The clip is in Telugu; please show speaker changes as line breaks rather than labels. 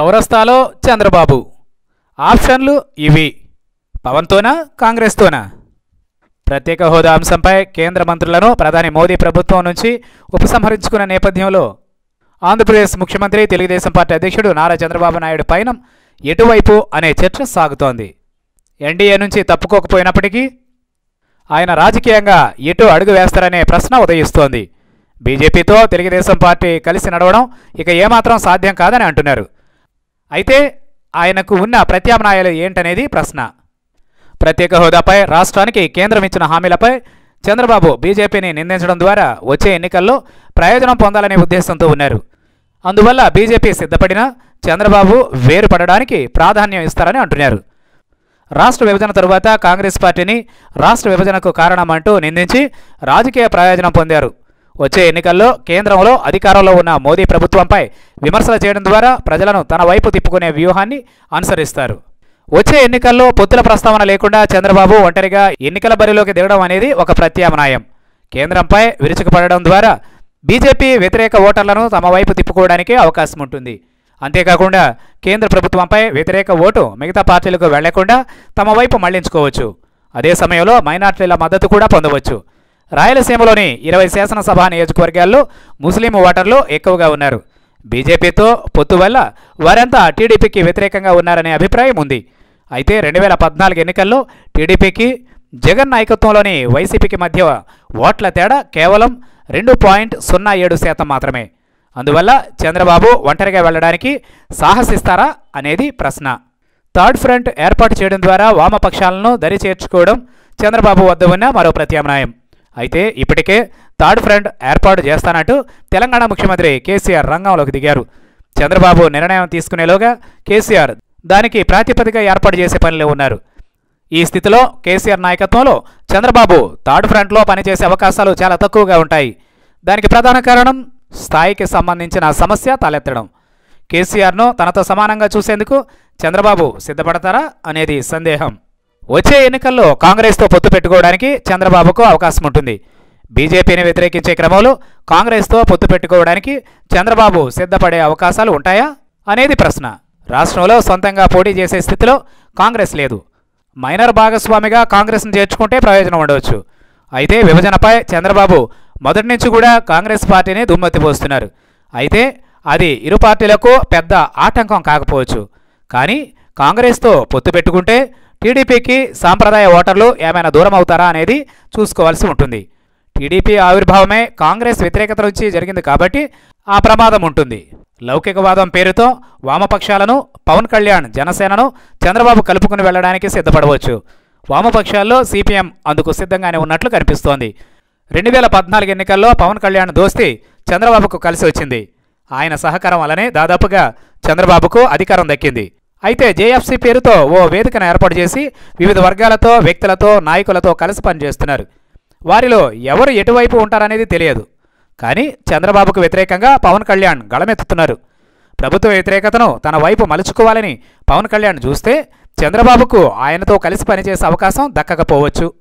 చౌరస్తాలో చంద్రబాబు ఆప్షన్లు ఇవి పవన్తోనా కాంగ్రెస్తోనా ప్రత్యేక హోదా అంశంపై కేంద్ర మంత్రులను ప్రధాని మోదీ ప్రభుత్వం నుంచి ఉపసంహరించుకున్న నేపథ్యంలో ఆంధ్రప్రదేశ్ ముఖ్యమంత్రి తెలుగుదేశం పార్టీ అధ్యక్షుడు నారా చంద్రబాబు నాయుడు పయనం ఎటువైపు అనే చర్చ సాగుతోంది ఎన్డీఏ నుంచి తప్పుకోకపోయినప్పటికీ ఆయన రాజకీయంగా ఎటు అడుగు వేస్తారనే ప్రశ్న ఉదయిస్తోంది బీజేపీతో తెలుగుదేశం పార్టీ కలిసి నడవడం ఇక ఏమాత్రం సాధ్యం కాదని అంటున్నారు అయితే ఆయనకు ఉన్న ప్రత్యామ్నాయాలు ఏంటనేది ప్రశ్న ప్రత్యేక హోదాపై రాష్ట్రానికి కేంద్రం ఇచ్చిన హామీలపై చంద్రబాబు బీజేపీని నిందించడం ద్వారా వచ్చే ఎన్నికల్లో ప్రయోజనం పొందాలనే ఉద్దేశంతో ఉన్నారు అందువల్ల బీజేపీ సిద్ధపడినా చంద్రబాబు వేరుపడడానికి ప్రాధాన్యం ఇస్తారని అంటున్నారు రాష్ట్ర విభజన తరువాత కాంగ్రెస్ పార్టీని రాష్ట్ర విభజనకు కారణమంటూ నిందించి రాజకీయ ప్రయోజనం పొందారు వచ్చే ఎన్నికల్లో కేంద్రంలో అధికారంలో ఉన్న మోదీ ప్రభుత్వంపై విమర్శలు చేయడం ద్వారా ప్రజలను తన వైపు తిప్పుకునే వ్యూహాన్ని అనుసరిస్తారు వచ్చే ఎన్నికల్లో పొత్తుల ప్రస్తావన లేకుండా చంద్రబాబు ఒంటరిగా ఎన్నికల బరిలోకి దిగడం అనేది ఒక ప్రత్యామ్నాయం కేంద్రంపై విరుచుకుపడడం ద్వారా బీజేపీ వ్యతిరేక ఓటర్లను తమ వైపు తిప్పుకోవడానికి అవకాశం ఉంటుంది అంతేకాకుండా కేంద్ర ప్రభుత్వంపై వ్యతిరేక ఓటు మిగతా పార్టీలకు వెళ్లకుండా తమ వైపు మళ్లించుకోవచ్చు అదే సమయంలో మైనార్టీల మద్దతు కూడా పొందవచ్చు రాయలసీమలోని ఇరవై శాసనసభ నియోజకవర్గాల్లో ముస్లిం ఓటర్లు ఎక్కువగా ఉన్నారు బీజేపీతో పొత్తు వల్ల వారంతా టీడీపీకి వ్యతిరేకంగా ఉన్నారనే అభిప్రాయం ఉంది అయితే రెండు వేల పద్నాలుగు ఎన్నికల్లో టీడీపీకి జగన్ నాయకత్వంలోని వైసీపీకి మధ్య ఓట్ల తేడా కేవలం రెండు పాయింట్ సున్నా ఏడు శాతం మాత్రమే అందువల్ల చంద్రబాబు ఒంటరిగా వెళ్ళడానికి సాహసిస్తారా అనేది ప్రశ్న థర్డ్ ఫ్రంట్ ఏర్పాటు చేయడం ద్వారా వామపక్షాలను దరి చేర్చుకోవడం చంద్రబాబు వద్ద ఉన్న మరో ప్రత్యామ్నాయం అయితే ఇప్పటికే థర్డ్ ఫ్రంట్ ఏర్పాటు చేస్తానంటూ తెలంగాణ ముఖ్యమంత్రి కేసీఆర్ రంగంలోకి దిగారు చంద్రబాబు నిర్ణయం తీసుకునేలోగా కేసీఆర్ దానికి ప్రాతిపదిక ఏర్పాటు చేసే పనిలో ఉన్నారు ఈ స్థితిలో కేసీఆర్ నాయకత్వంలో చంద్రబాబు థర్డ్ ఫ్రంట్లో పనిచేసే అవకాశాలు చాలా తక్కువగా ఉంటాయి దానికి ప్రధాన కారణం స్థాయికి సంబంధించిన సమస్య తలెత్తడం కేసీఆర్ను తనతో సమానంగా చూసేందుకు చంద్రబాబు సిద్ధపడతారా అనేది సందేహం వచ్చే ఎన్నికల్లో కాంగ్రెస్తో పొత్తు పెట్టుకోవడానికి చంద్రబాబుకు అవకాశం ఉంటుంది బీజేపీని వ్యతిరేకించే క్రమంలో కాంగ్రెస్తో పొత్తు పెట్టుకోవడానికి చంద్రబాబు సిద్ధపడే అవకాశాలు ఉంటాయా అనేది ప్రశ్న రాష్ట్రంలో సొంతంగా పోటీ చేసే స్థితిలో కాంగ్రెస్ లేదు మైనర్ భాగస్వామిగా కాంగ్రెస్ను చేర్చుకుంటే ప్రయోజనం ఉండవచ్చు అయితే విభజనపై చంద్రబాబు మొదటి నుంచి కూడా కాంగ్రెస్ పార్టీని దుమ్మెత్తిపోస్తున్నారు అయితే అది ఇరు పార్టీలకు పెద్ద ఆటంకం కాకపోవచ్చు కానీ కాంగ్రెస్తో పొత్తు పెట్టుకుంటే టీడీపీకి సాంప్రదాయ ఓటర్లు ఏమైనా దూరం అవుతారా అనేది చూసుకోవాల్సి ఉంటుంది టీడీపీ ఆవిర్భావమే కాంగ్రెస్ వ్యతిరేకత నుంచి జరిగింది కాబట్టి ఆ ప్రమాదం ఉంటుంది లౌకికవాదం పేరుతో వామపక్షాలను పవన్ కళ్యాణ్ జనసేనను చంద్రబాబు కలుపుకుని వెళ్ళడానికి సిద్ధపడవచ్చు వామపక్షాల్లో సిపిఎం అందుకు సిద్ధంగానే ఉన్నట్లు కనిపిస్తోంది రెండు వేల పద్నాలుగు ఎన్నికల్లో పవన్ కళ్యాణ్ దోస్తి చంద్రబాబుకు కలిసి వచ్చింది ఆయన సహకారం వల్లనే దాదాపుగా చంద్రబాబుకు అధికారం దక్కింది అయితే జేఎఫ్సీ పేరుతో ఓ వేదికను ఏర్పాటు చేసి వివిధ వర్గాలతో వ్యక్తులతో నాయకులతో కలిసి పనిచేస్తున్నారు వారిలో ఎవరు ఎటువైపు ఉంటారనేది తెలియదు కానీ చంద్రబాబుకు వ్యతిరేకంగా పవన్ కళ్యాణ్ గళమెత్తుతున్నారు ప్రభుత్వ వ్యతిరేకతను తన వైపు మలుచుకోవాలని పవన్ కళ్యాణ్ చూస్తే చంద్రబాబుకు ఆయనతో కలిసి పనిచేసే అవకాశం దక్కకపోవచ్చు